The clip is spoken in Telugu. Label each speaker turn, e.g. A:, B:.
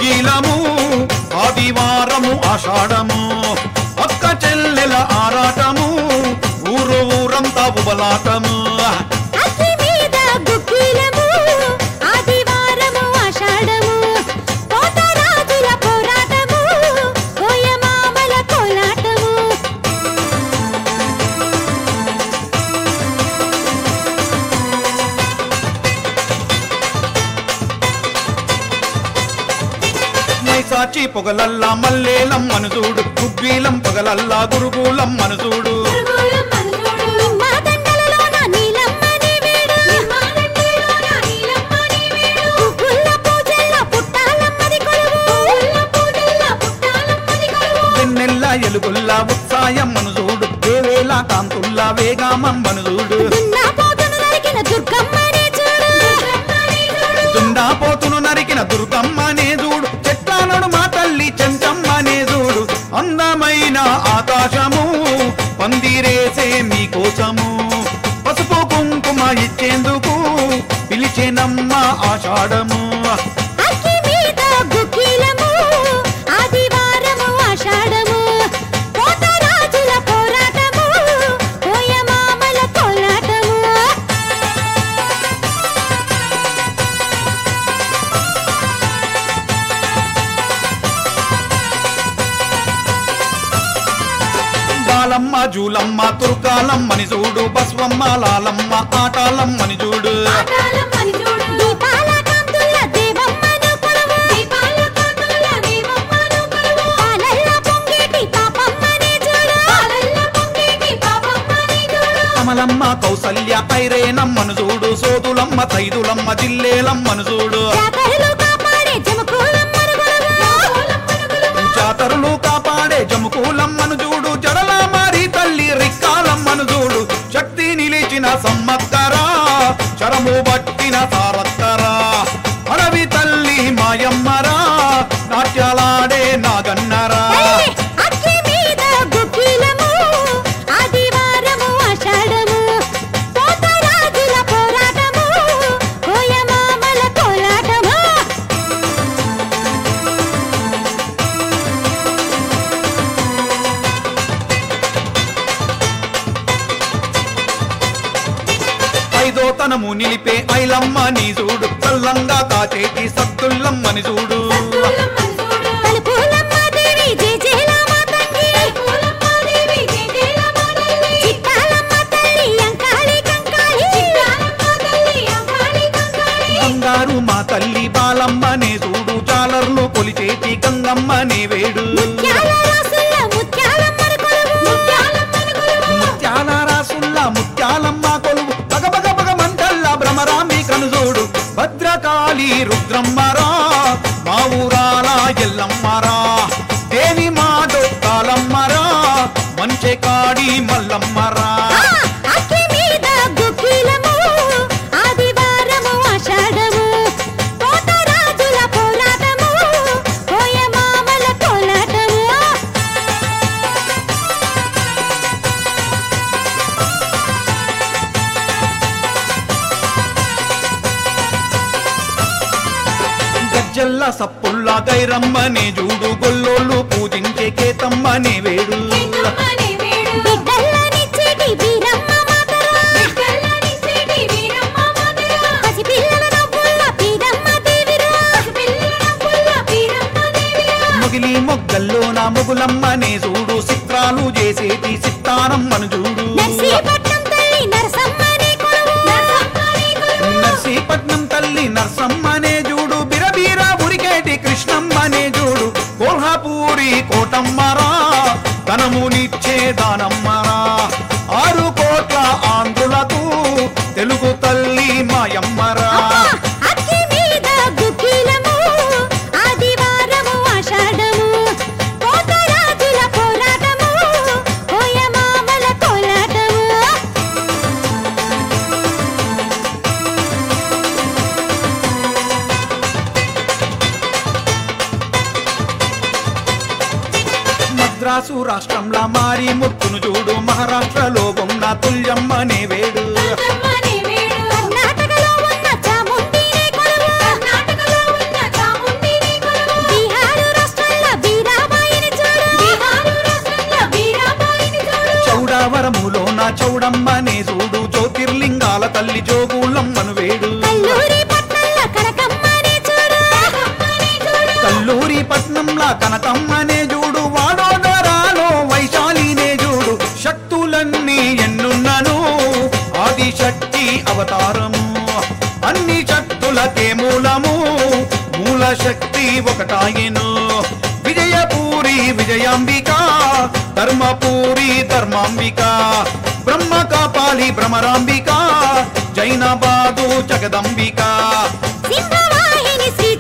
A: గుగ్గిలము ఆదివారము ఆషాఢము అక్క చెల్లెల ఆరాటము ఊరు ఊరంతా ఉబలాటము
B: అగ్గి మీద గుగ్గిలము ఆదివారము ఆషాఢము పోతరాజుల పోరాటము కోయమామల కోలాటము
A: మైసాచి పొగలల్లా మల్లేలం మనసూడు గుగ్గిలం పొగలల్లా గురుగులం మనసూడు
B: నిమ్మ దండలలోన నీలమ్మని వీడు గుగ్గుల పూజల్లో పుట్టాలమ్మది కొలువు
A: వెన్నెల్ల ఎలుగుల్లా ఉత్సాయం మనసూడు దేవేలా కాంతుల్లా వేగామం మనసూడు
B: దున్నపోతును నరికిన దుర్గమ్మని చూడు
A: దుండాపోతును నరికిన దుర్గమ్మనే చూడు చెట్లానడు మా తల్లి చెంచమ్మనే చూడు అందమైన ఆకాశము పందిరేసే మీకోసము పసుపు కుంకుమ ఇచ్చేందుకు పిలిచేనమ్మ ఆషాఢము
B: అగ్గి మీద గుగ్గిలము ఆదివారము ఆషాఢము పోతరాజుల పోరాటము కోయమామల కోలాటము
A: బాలమ్మ జూలమ్మ తుర్కాలమ్మని చూడు బస్వమ్మ లాలమ్మ ఆటాలమ్మని చూడు
B: దీపాల కాంతుల దేవమ్మను కొలువు పాలల్ల పొంగేటి పాపమ్మని చూడు
A: కమలమ్మ కౌసల్య ఐరేనమ్మను చూడు సోదులమ్మ తైదులమ్మ జిల్లేలమ్మను చూడు
B: జాతరలు కాపాడే జమకూలమ్మను కొలువు
A: జాతరులు కాపాడే జముకూలమ్మను చూడు జడల మారి తల్లి రిక్కాలమ్మను చూడు శక్తి నిలిచిన సమ్మక్కరా చరము పట్టిన సారత్తరా అడవి తల్లి మాయమ్మరా నాట్యాలాడే నాగన్నరా
B: ఏయ్! అగ్గి మీద గుగ్గిలము ఆదివారము ఆషాఢము పోతరాజుల పోరాటము కోయమామల కోలాటము
A: ఐదోతనము నిలిపే ఐలమ్మ నీ చూడు చల్లంగా కాచేటి సత్తుల్లమ్మని చూడు
B: తలుపులమ్మ దేవి జయజయలమ్మ తండ్రి చిట్టాలమ్మ తల్లి అంకాళి కంకాళి
A: బంగారు మా తల్లి బాలమ్మనే చూడు జాలర్లు కొలిచేటి గంగమ్మనే వేడు
B: ముత్యాల రాసుల ముత్యాలమ్మను కొలువు
A: ముత్యాల రాసుల్లా ముత్యాలమ్మ కొలువు బగ బగ బగ మంటల్లా భ్రమరామి కనుజోడు భద్రకాళి రుద్రమ్మరా మా ఊరాల ఎల్లమ్మరా దేవి మా డొక్కాలమ్మరా మంచె కాడి మల్లమ్మరా
B: ఆ! అగ్గి మీద గుగ్గిలము ఆదివారము ఆషాఢము పోతరాజుల పోరాటము కోయమామల కోలాటము
A: గజ్జల్ల సప్పుల్లా గైరమ్మనే చూడు గొల్లోళ్ళు పూజించే కేతమ్మనే వేడు
B: బిడ్డల్లనిచ్చేటి వీరమ్మ మాతరా పసిపిల్లల నవ్వుల్ల పీరమ్మ దేవిరా
A: మొగిలి మొగ్గల్లో నా మొగులమ్మనే చూడు చిత్రాలు చేసేటి సిత్తారమ్మను చూడు
B: నర్సీపట్నం తల్లి నరసమ్మని కొలువు
A: నర్సీపట్నం తల్లి నర్సమ్మనే చూడు బిరబీర ఉరికేటి కృష్ణమ్మనే చూడు కోల్హాపూరి కోటమ్మరా ధనమునిచ్చే దానమ్మరా ఆరు కోట్ల ఆంధ్రులకు తెలుగు తల్లి మాయమ్మరా
B: అబ్బా! అగ్గి మీద గుగ్గిలము ఆదివారము ఆషాఢము పోతరాజుల పోరాటము కోయమామల కోలాటము
A: మద్రాసు రాష్ట్రంలో మారి ముత్తును చూడు మహారాష్ట్రలో ఉన్న తుల్యమ్మనే వేడు
B: కర్ణాటకలో ఉన్న చాముండిని కొలువు
A: చౌడమ్మనే చూడు జ్యోతిర్లింగాల తల్లి జోగుళ్ళమ్మను వేడు
B: కల్లూరి పట్నంలో కనకమ్మని చూడు
A: కల్లూరి పట్నంలా కనకమ్మనే చూడు వాడోదరాలో వైశాలినే చూడు శక్తులన్నీ ఎన్నున్నను ఆది శక్తి అవతారము అన్ని శక్తులకే మూలము మూల శక్తి ఒకటాయను విజయపూరి విజయాంబిక ధర్మపూరి ధర్మాంబిక బ్రహ్మ కాపాలి భ్రమరాంబిక జైనబాదు జగదంబిక
B: సింహవాహిని శ్రీ